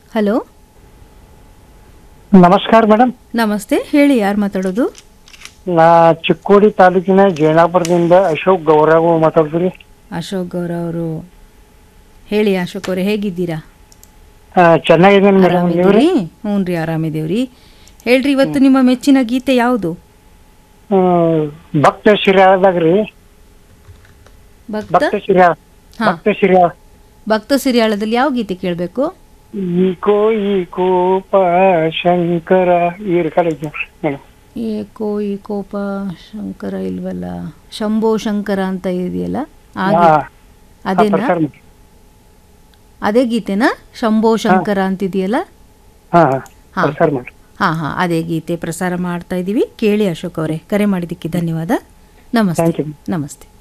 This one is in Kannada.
ಹಲೋ ನಮಸ್ಕಾರ ಮೇಡಮ್ ನಮಸ್ತೆ ಹೇಳಿ ಯಾರು ಮಾತಾಡೋದು ನಾ ಚಿಕ್ಕೋಡಿ ತಾಲೂಕಿನ ಜೈನಾಪುರದಿಂದ ಅಶೋಕ್ ಗೌರವ್ ಮಾತಾಡ್ತೀರಿ ಅಶೋಕ್ ಗೌರವ್ ಅವರು ಹೇಳಿ ಅಶೋಕ್ ಅವರೇ ಹೇಗಿದ್ದೀರಾ ಆ, ಚೆನ್ನಾಗಿದ್ದೀನಿ ಮೇಡಮ್ ನೀವ್ರಿ ಆರಾಮಿದ್ದೀರಿ ಹ್ಞೂ ರೀ ಆರಾಮಿದೇವ್ರಿ ಹೇಳ್ರಿ ಇವತ್ತು ನಿಮ್ಮ ಮೆಚ್ಚಿನ ಗೀತೆ ಯಾವುದು ಆ, ಭಕ್ತ ಶಿರ್ಯಾಳದಾಗ್ರಿ ಭಕ್ತ ಭಕ್ತ ಶಿರ್ಯಾಳ ಹಾ. ಭಕ್ತ ಶಿರ್ಯಾಳ ಭಕ್ತ ಸಿರಿಯಾಳದಲ್ಲಿ ಯಾವ ಗೀತೆ ಕೇಳಬೇಕು ಈಕೋ ಈಕೋಪ ಶಂಕರ ಈ ರೆಕಾರ್ಡ್ ಐತಿ ಮೇಡಮ್ ಏಕೋ ಈ ಕೋಪ ಶಂಕರ ಇಲ್ವಲ್ಲ ಶಂಭೋ ಶಂಕರ ಅಂತ ಇದೆಯಲ್ಲ ಆ ಹಾ ಗೀತೆ ಅದೇನಾ ಪ್ರಸಾರ ಮಾಡಿ. ಅದೇ ಗೀತೆನಾ ಶಂಭೋ ಶಂಕರ ಅಂತಿದೆಯಲ್ಲ ಹಾ ಹಾ ಹಾ. ಪ್ರಸಾರ ಮಾಡಿ ಹಾ ಹಾ ಅದೇ ಗೀತೆ ಪ್ರಸಾರ ಮಾಡ್ತಾ ಇದ್ದೀವಿ ಕೇಳಿ ಅಶೋಕ್ ಅವರೇ ಕರೆ ಮಾಡಿದ್ದಕ್ಕೆ ಧನ್ಯವಾದ ನಮಸ್ತೆ Thank you. ನಮಸ್ತೆ